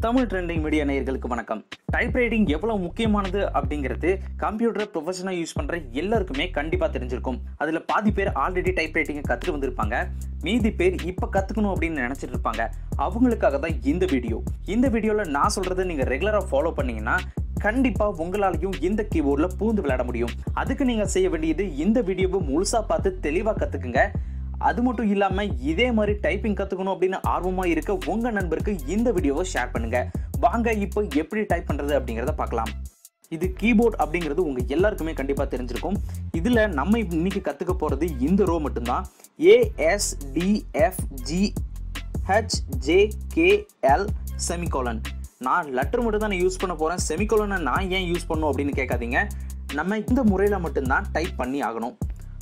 Tamil trending media நேயர்களுக்கு வணக்கம் type writing எவ்வளவு முக்கியமானது அப்படிங்கிறது கம்ப்யூட்டர் ப்ரொஃபஷனாக யூஸ் பண்ற எல்லாருக்குமே கண்டிப்பா தெரிஞ்சிருக்கும் அதுல பாதி பேர் ஆல்ரெடி டைப் ரைட்டிங்கை கத்துட்டு வந்திருப்பாங்க மீதி பேர் இப்ப கத்துக்கணும் அப்படின்னு நினைச்சிட்டு இருப்பாங்க அவங்களுக்காக தான் இந்த வீடியோ இந்த வீடியோல நான் சொல்றதை நீங்க ரெகுலரா ஃபாலோ பண்ணீங்கன்னா கண்டிப்பா உங்களாலையும் இந்த கீபோர்ட்ல பூந்து விளையாட முடியும் அதுக்கு நீங்க செய்ய வேண்டியது இந்த வீடியோவை முழுசா பார்த்து தெளிவா கத்துக்குங்க அது மட்டும் இல்லாம இதே மாதிரி டைப்பிங் கத்துக்கணும் அப்படின்னு ஆர்வமா இருக்க உங்க நண்பருக்கு இந்த வீடியோவை ஷேர் பண்ணுங்க வாங்க இப்போ எப்படி டைப் பண்றது அப்படிங்கறத பார்க்கலாம் இது கீபோர்ட் அப்படிங்கிறது உங்க எல்லாருக்குமே கண்டிப்பா தெரிஞ்சிருக்கும் இதுல நம்ம இன்னைக்கு கத்துக்க போறது இந்த ரோ மட்டும்தான் ஏஎஸ்டிஎஃப்ஜி ஹெச்ஜேகேஎல் செமிகோலன் நான் லெட்டர் மட்டும் தான் யூஸ் பண்ண போறேன் செமிகோலனை நான் ஏன் யூஸ் பண்ணும் அப்படின்னு கேட்காதீங்க நம்ம இந்த முறையில மட்டும்தான் டைப் பண்ணி ஆகணும்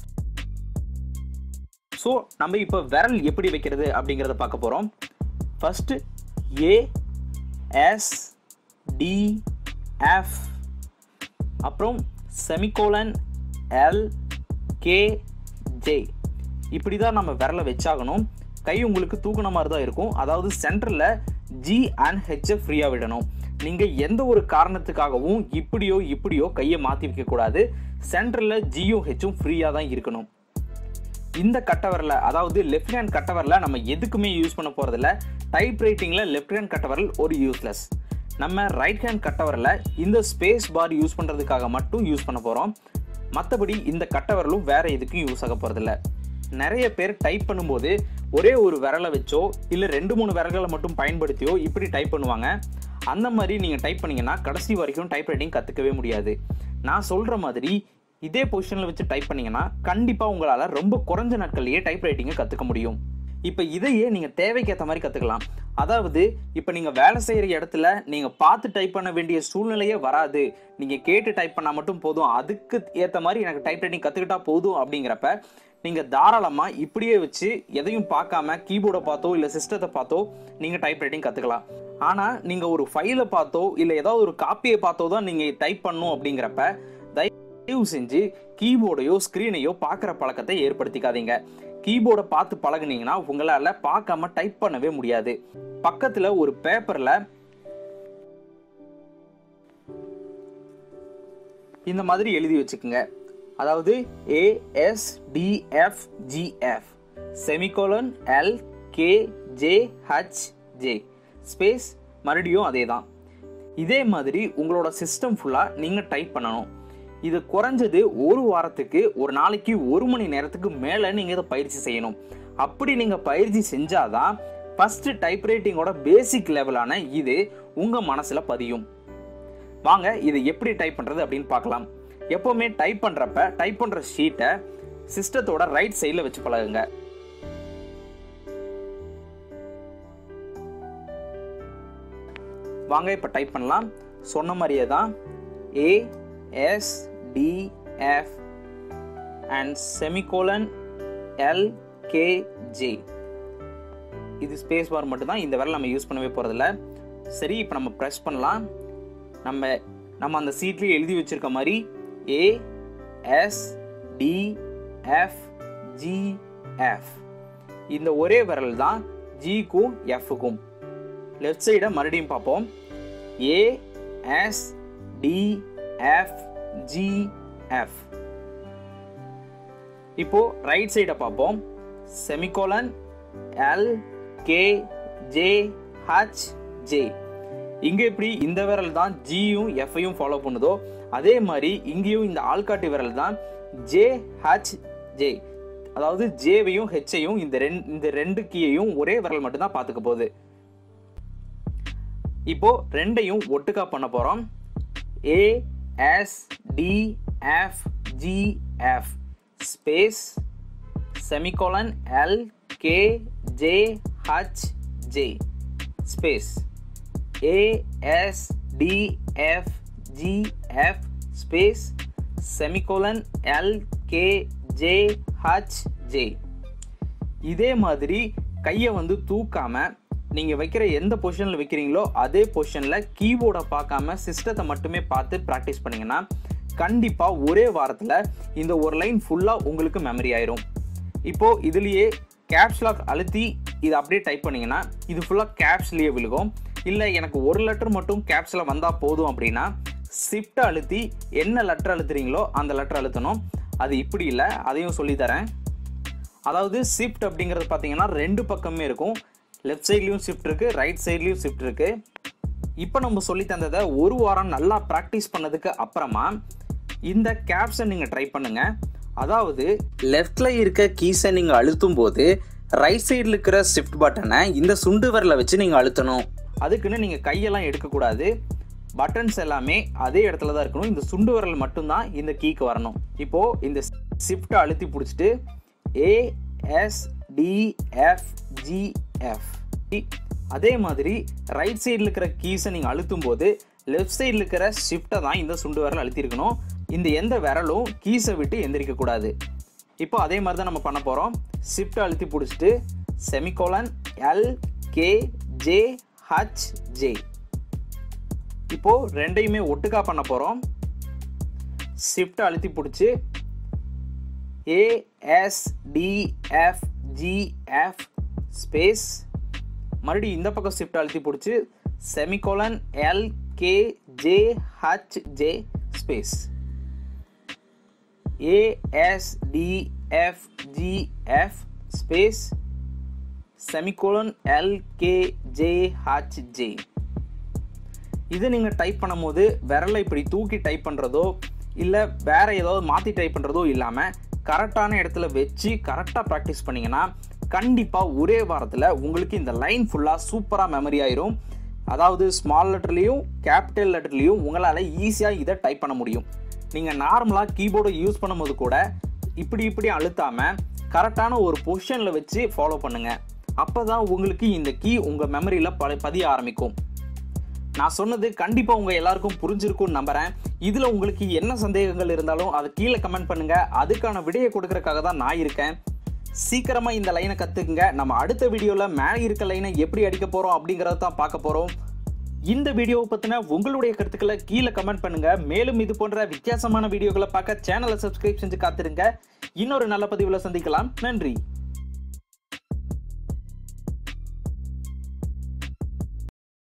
ஸோ நம்ம இப்போ விரல் எப்படி வைக்கிறது அப்படிங்கிறத பார்க்க போகிறோம் first A S D F அப்புறம் செமிகோலன் எல் கே ஜே இப்படி தான் நம்ம விரலை வச்சாகணும் கை உங்களுக்கு தூக்குன மாதிரி தான் இருக்கும் அதாவது சென்டரில் ஜி அண்ட் ஹெச்சை ஃப்ரீயாக விடணும் நீங்கள் எந்த ஒரு காரணத்துக்காகவும் இப்படியோ இப்படியோ கையை மாற்றி வைக்கக்கூடாது சென்டரில் ஜியும் ஹெச்சும் ஃப்ரீயாக தான் இருக்கணும் இந்த கட்டவரில் அதாவது லெஃப்ட் ஹேண்ட் கட்டவரில் நம்ம எதுக்குமே யூஸ் பண்ண போகிறதில்ல டைப் ரைட்டிங்கில் லெஃப்ட் ஹேண்ட் கட்டவரல் ஒரு யூஸ்லெஸ் நம்ம ரைட் ஹேண்ட் கட்டவரில் இந்த ஸ்பேஸ் பார் யூஸ் பண்ணுறதுக்காக மட்டும் யூஸ் பண்ண போகிறோம் மற்றபடி இந்த கட்டவரலும் வேற எதுக்கும் யூஸ் ஆக போகிறதில்ல நிறைய பேர் டைப் பண்ணும்போது ஒரே ஒரு விரலை வச்சோ இல்லை ரெண்டு மூணு விரல்களை மட்டும் பயன்படுத்தியோ இப்படி டைப் பண்ணுவாங்க அந்த மாதிரி நீங்கள் டைப் பண்ணீங்கன்னா கடைசி வரைக்கும் டைப் ரைட்டிங் கற்றுக்கவே முடியாது நான் சொல்கிற மாதிரி இதே பொசிஷனில் வச்சு டைப் பண்ணீங்கன்னா கண்டிப்பாக உங்களால் ரொம்ப குறைஞ்ச நாட்கள்லேயே டைப் ரைட்டிங்கை கற்றுக்க முடியும் இப்போ இதையே நீங்கள் தேவைக்கேற்ற மாதிரி கற்றுக்கலாம் அதாவது இப்போ நீங்கள் வேலை செய்கிற இடத்துல நீங்கள் பார்த்து டைப் பண்ண வேண்டிய சூழ்நிலையே வராது நீங்கள் கேட்டு டைப் பண்ணால் மட்டும் போதும் அதுக்கு ஏற்ற மாதிரி எனக்கு டைப் ரைட்டிங் கற்றுக்கிட்டா போதும் அப்படிங்கிறப்ப நீங்கள் தாராளமாக இப்படியே வச்சு எதையும் பார்க்காம கீபோர்டை பார்த்தோ இல்லை சிஸ்டத்தை பார்த்தோ நீங்கள் டைப் ரைட்டிங் கற்றுக்கலாம் ஆனால் நீங்கள் ஒரு ஃபைலை பார்த்தோ இல்லை ஏதாவது ஒரு காப்பியை பார்த்தோ தான் நீங்கள் டைப் பண்ணணும் அப்படிங்கிறப்ப தயவு செஞ்சு கீபோர்டையோ ஸ்க்ரீனையோ பார்க்குற பழக்கத்தை ஏற்படுத்திக்காதீங்க கீபோர்டை பார்த்து பழகுனீங்கன்னா உங்களால் பார்க்காம டைப் பண்ணவே முடியாது பக்கத்தில் ஒரு பேப்பரில் இந்த மாதிரி எழுதி வச்சுக்கோங்க அதாவது A S D F G F semicolon L K J H J space மறுபடியும் அதே தான் இதே மாதிரி உங்களோட சிஸ்டம் ஃபுல்லாக நீங்கள் டைப் பண்ணணும் இது குறைஞ்சது ஒரு வாரத்துக்கு ஒரு நாளைக்கு ஒரு மணி நேரத்துக்கு மேலே நீங்கள் இதை பயிற்சி செய்யணும் அப்படி நீங்கள் பயிற்சி செஞ்சாதான் ஃபஸ்ட்டு டைப் ரைட்டிங்கோட பேசிக் லெவலான இது உங்கள் மனசில் பதியும் வாங்க இது எப்படி டைப் பண்ணுறது அப்படின்னு பார்க்கலாம் எப்போவுமே டைப் பண்ணுறப்ப டைப் பண்ணுற ஷீட்டை சிஸ்டத்தோட ரைட் சைடில் வச்சு பழகுங்க வாங்க இப்போ டைப் பண்ணலாம் சொன்ன மாதிரியே தான் A S D F and semicolon L K J இது ஸ்பேஸ் பார் மட்டும்தான் இந்த விரல் நம்ம யூஸ் பண்ணவே போகிறதில்ல சரி இப்போ நம்ம ப்ரெஸ் பண்ணலாம் நம்ம நம்ம அந்த சீட்லேயே எழுதி வச்சிருக்க மாதிரி A S D F G F இந்த ஒரே விரல் தான் ஜிக்கும் எஃப்க்கும் லெஃப்ட் சைடை மறுபடியும் பார்ப்போம் A S D F G F இப்போ ரைட் சைடை பார்ப்போம் semicolon L K J H J இங்க எப்படி இந்த விரல் தான் ஜியும் எஃப்ஐயும் ஃபாலோ பண்ணுதோ அதே மாதிரி இங்கேயும் இந்த ஆள்காட்டி விரல் தான் ஜே ஹச் ஜே அதாவது ஜேவையும் ஹெச்சையும் இந்த ரெண்டு இந்த ரெண்டு கீயையும் ஒரே விரல் மட்டும்தான் பார்த்துக்க போகுது இப்போ ரெண்டையும் ஒட்டுக்கா பண்ண போறோம் A S D F G F space semicolon L K J H J space A S D F G F space semicolon L K J H J இதே மாதிரி கையை வந்து தூக்காம நீங்கள் வைக்கிற எந்த பொசிஷனில் வைக்கிறீங்களோ அதே பொசிஷனில் கீபோர்டை பார்க்காம சிஸ்டத்தை மட்டுமே பார்த்து ப்ராக்டிஸ் பண்ணிங்கன்னா கண்டிப்பாக ஒரே வாரத்தில் இந்த ஒரு லைன் ஃபுல்லாக உங்களுக்கு மெமரி ஆயிரும் இப்போது இதுலேயே கேப்ஸ் லாக் அழுத்தி இதை அப்படியே டைப் பண்ணீங்கன்னா இது ஃபுல்லாக கேப்ஸ்லேயே விழுகும் இல்லை எனக்கு ஒரு லெட்டர் மட்டும் கேப்ஸில் வந்தால் போதும் அப்படின்னா ஷிஃப்ட் அழுத்தி என்ன லெட்டர் அழுத்துறீங்களோ அந்த லெட்டர் அழுத்தணும் அது இப்படி இல்லை அதையும் சொல்லித்தரேன் அதாவது ஷிஃப்ட் அப்படிங்கிறது பார்த்தீங்கன்னா ரெண்டு பக்கமே இருக்கும் லெஃப்ட் சைட்லேயும் ஷிஃப்ட் இருக்குது ரைட் சைட்லேயும் ஷிஃப்ட் இருக்குது இப்போ நம்ம சொல்லி தந்ததை ஒரு வாரம் நல்லா ப்ராக்டிஸ் பண்ணதுக்கு அப்புறமா இந்த கேப்ஸை நீங்கள் ட்ரை பண்ணுங்க அதாவது லெஃப்டில் இருக்க கீஸை நீங்கள் அழுத்தும் போது ரைட் சைடில் இருக்கிற ஷிஃப்ட் பட்டனை இந்த சுண்டு விரலை வச்சு நீங்கள் அழுத்தணும் அதுக்குன்னு நீங்கள் கையெல்லாம் எடுக்கக்கூடாது பட்டன்ஸ் எல்லாமே அதே இடத்துல தான் இருக்கணும் இந்த சுண்டு விரல் மட்டும்தான் இந்த கீக்கு வரணும் இப்போது இந்த ஷிஃப்ட்டை அழுத்தி பிடிச்சிட்டு A S D F G F அதே மாதிரி ரைட் சைடில் இருக்கிற கீஸை நீங்கள் அழுத்தும் போது லெஃப்ட் சைடில் இருக்கிற ஷிஃப்ட்டை தான் இந்த சுண்டு விரல் அழுத்திருக்கணும் இந்த எந்த விரலும் கீஸை விட்டு எந்திரிக்க கூடாது இப்போ அதே மாதிரி தான் நம்ம பண்ண போகிறோம் ஷிஃப்ட்டை அழுத்தி பிடிச்சிட்டு semicolon L K J H J இப்போ ரெண்டையுமே ஒட்டுக்கா பண்ண போகிறோம் ஷிஃப்ட்டை அழுத்தி பிடிச்சி ஏஎஸ்டிஎஃப்ஜிஎஃப் ஸ்பேஸ் மறுபடியும் இந்த பக்கம் ஷிஃப்ட் அழுத்தி பிடிச்சி semicolon L K J H J space A S D F G F space semicolon L K J H J இது நீங்கள் டைப் பண்ணும்போது விரலை இப்படி தூக்கி டைப் பண்ணுறதோ இல்லை வேற ஏதாவது மாற்றி டைப் பண்ணுறதோ இல்லாமல் கரெக்டான இடத்துல வச்சு கரெக்டாக ப்ராக்டிஸ் பண்ணிங்கன்னா கண்டிப்பாக ஒரே வாரத்தில் உங்களுக்கு இந்த லைன் ஃபுல்லாக சூப்பராக மெமரி ஆயிரும் அதாவது ஸ்மால் லெட்டர்லேயும் கேபிட்டல் லெட்டர்லேயும் உங்களால் ஈஸியாக இதை டைப் பண்ண முடியும் நீங்கள் நார்மலாக கீபோர்டை யூஸ் பண்ணும்போது கூட இப்படி இப்படி அழுத்தாமல் கரெக்டான ஒரு பொசிஷனில் வச்சு ஃபாலோ பண்ணுங்கள் அப்போ தான் உங்களுக்கு இந்த கீ உங்கள் மெமரியில் ப பதிய ஆரம்பிக்கும் நான் சொன்னது கண்டிப்பாக உங்கள் எல்லாருக்கும் புரிஞ்சிருக்கும்னு நம்புகிறேன் இதில் உங்களுக்கு என்ன சந்தேகங்கள் இருந்தாலும் அதை கீழே கமெண்ட் பண்ணுங்கள் அதுக்கான விடையை கொடுக்கறதுக்காக தான் நான் இருக்கேன் சீக்கிரமாக இந்த லைனை கற்றுக்குங்க நம்ம அடுத்த வீடியோவில் மேலே இருக்க லைனை எப்படி அடிக்க போகிறோம் அப்படிங்கிறத தான் பார்க்க போகிறோம் இந்த வீடியோவை பற்றின உங்களுடைய கருத்துக்களை கீழே கமெண்ட் பண்ணுங்க மேலும் இது போன்ற வித்தியாசமான வீடியோக்களை பார்க்க சேனலை சப்ஸ்கிரைப் செஞ்சு காத்திருங்க இன்னொரு நல்ல பதிவில் சந்திக்கலாம் நன்றி